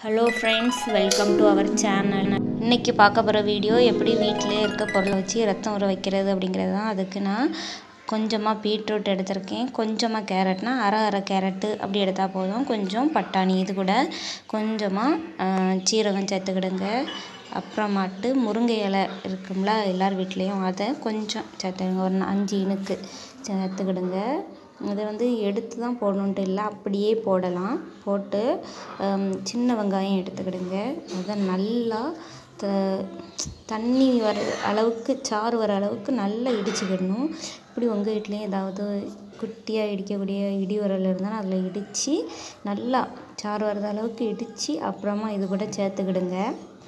hello friends welcome to our channel இன்றைக்கி பார்க்க போகிற வீடியோ எப்படி வீட்டிலே இருக்க பொருளை வச்சு ரத்தம் ஊற வைக்கிறது அப்படிங்கிறது தான் அதுக்கு நான் கொஞ்சமாக பீட்ரூட் எடுத்திருக்கேன் கொஞ்சமாக கேரட்னா அரை அரை கேரட்டு அப்படி எடுத்தால் போதும் கொஞ்சம் பட்டாணி இது கூட கொஞ்சமாக சீரகம் சேர்த்துக்கிடுங்க அப்புறமாட்டு முருங்கை இலை இருக்கும்ல எல்லார் வீட்லேயும் அதை கொஞ்சம் சேர்த்துக்கிடுங்க ஒரு அஞ்சு இனுக்கு சேர்த்துக்கிடுங்க இதை வந்து எடுத்து தான் போடணுன்ட்டு இல்லை அப்படியே போடலாம் போட்டு சின்ன வெங்காயம் எடுத்துக்கிடுங்க அதை நல்லா த தண்ணி வர அளவுக்கு சாறு வர அளவுக்கு நல்லா இடிச்சுக்கிடணும் இப்படி உங்கள் வீட்லேயும் ஏதாவது குட்டியாக இடிக்கக்கூடிய இடி உரல் இருந்தால் அதில் இடித்து நல்லா சாறு வர்ற அளவுக்கு இடித்து அப்புறமா இது கூட சேர்த்துக்கிடுங்க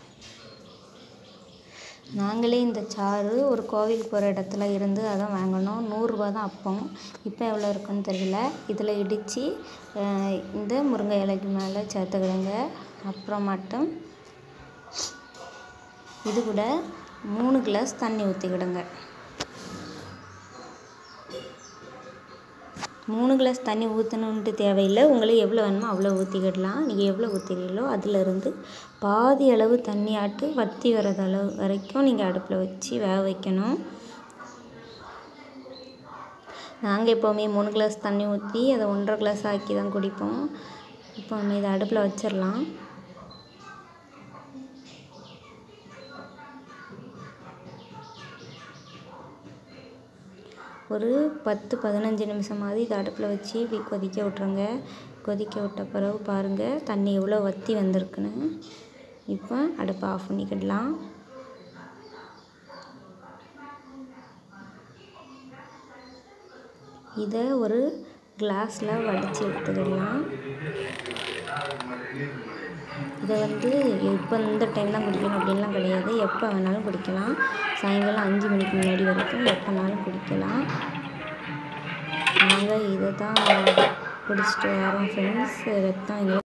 நாங்களே இந்த சாறு ஒரு கோவிலுக்கு போகிற இடத்துல இருந்து அதான் வாங்கினோம் நூறுரூவா தான் அப்போம் இப்போ எவ்வளோ இருக்குன்னு தெரியல இதில் இடித்து இந்த முருங்கை இலைக்கு மேலே சேர்த்துக்கிடுங்க அப்புறமாட்டும் இது கூட மூணு கிளாஸ் தண்ணி ஊற்றிக்கிடுங்க மூணு கிளாஸ் தண்ணி ஊற்றணுன்ட்டு தேவையில்லை உங்களுக்கு எவ்வளோ வேணுமோ அவ்வளோ ஊற்றிக்கிடலாம் நீங்கள் எவ்வளோ ஊற்றுறீங்களோ அதிலிருந்து பாதி அளவு தண்ணி ஆட்டு வற்றி வர்றது அளவு வரைக்கும் நீங்கள் அடுப்பில் வச்சு வேக வைக்கணும் நாங்கள் எப்போவுமே மூணு கிளாஸ் தண்ணி ஊற்றி அதை ஒன்றரை கிளாஸ் ஆக்கி தான் குடிப்போம் இப்போ நம்ம இதை அடுப்பில் வச்சிடலாம் ஒரு பத்து பதினஞ்சு நிமிஷமாவது இதை அடுப்பில் வச்சு இப்படி கொதிக்க விட்ருங்க கொதிக்க விட்ட பிறகு பாருங்கள் தண்ணி எவ்வளோ வற்றி வந்திருக்குன்னு இப்போ அடுப்பை ஆஃப் பண்ணிக்கிடலாம் இதை ஒரு கிளாஸில் வடித்து எடுத்துக்கிடலாம் இதை வந்து இப்போ இந்த டைம் தான் குடிக்கணும் அப்படின்லாம் கிடையாது எப்போ வேணாலும் குடிக்கலாம் சாயங்காலம் அஞ்சு மணிக்கு முன்னாடி வரைக்கும் எப்போனாலும் குடிக்கலாம் நாங்கள் இதை தான் குடிச்சிட்டு வரோம் ஃப்ரெண்ட்ஸ் ரத்தம் எங்களுக்கு